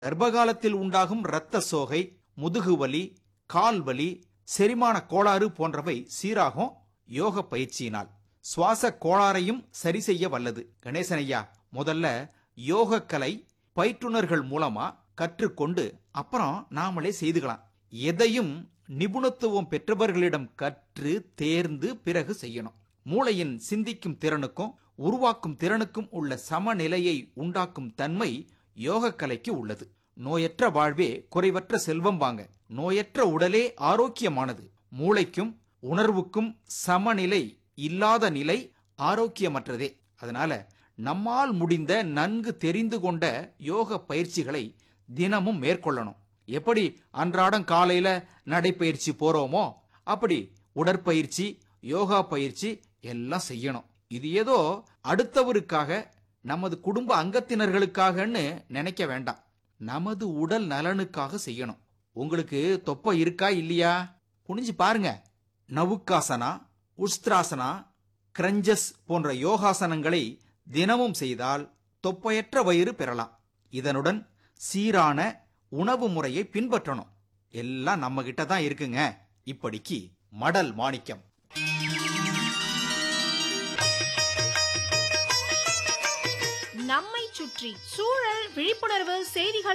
கர்ப்பகாலத்தில் உண்டாகும் இரத்த சோகை முதுகுவலி கால்வலி செரிமான கோளாறு போன்றவை சீராகும் யோக பயிற்சியினால் சுவாச கோளாறையும் சரி செய்ய வல்லது கணேசன் ஐயா முதல்ல யோக கலை பயிற்றுனர்கள் மூலமா கற்றுக்கொண்டு அப்புறம் நாமளே செய்துக்கலாம் எதையும் நிபுணத்துவம் பெற்றவர்களிடம் கற்று தேர்ந்து பிறகு செய்யணும் மூளையின் சிந்திக்கும் திறனுக்கும் உருவாக்கும் திறனுக்கும் உள்ள சமநிலையை உண்டாக்கும் தன்மை யோக கலைக்கு உள்ளது நோயற்ற வாழ்வே குறைவற்ற செல்வம் வாங்க நோயற்ற உடலே ஆரோக்கியமானது மூளைக்கும் உணர்வுக்கும் சமநிலை இல்லாத நிலை ஆரோக்கியமற்றதே அதனால நம்மால் முடிந்த நன்கு தெரிந்து கொண்ட யோக பயிற்சிகளை தினமும் மேற்கொள்ளணும் எப்படி அன்றாடம் காலையில நடைப்பயிற்சி போறோமோ அப்படி உடற்பயிற்சி யோகா பயிற்சி எல்லாம் செய்யணும் இது ஏதோ அடுத்தவருக்காக நமது குடும்ப அங்கத்தினர்களுக்காகன்னு நினைக்க வேண்டாம் நமது உடல் நலனுக்காக செய்யணும் உங்களுக்கு தொப்பை இருக்கா இல்லையா குனிஞ்சு பாருங்க நவுக்காசனா உஸ்திராசனா கிரஞ்சஸ் போன்ற யோகாசனங்களை தினமும் செய்தால் தொப்பையற்ற வயிறு பெறலாம் இதனுடன் சீரான உணவு முறையை பின்பற்றணும் எல்லாம் நம்ம கிட்ட தான் இருக்குங்க இப்படிக்கு மடல் மாணிக்கம் நம்மை சுற்றி சூழல் விழிப்புணர்வு செய்திகள்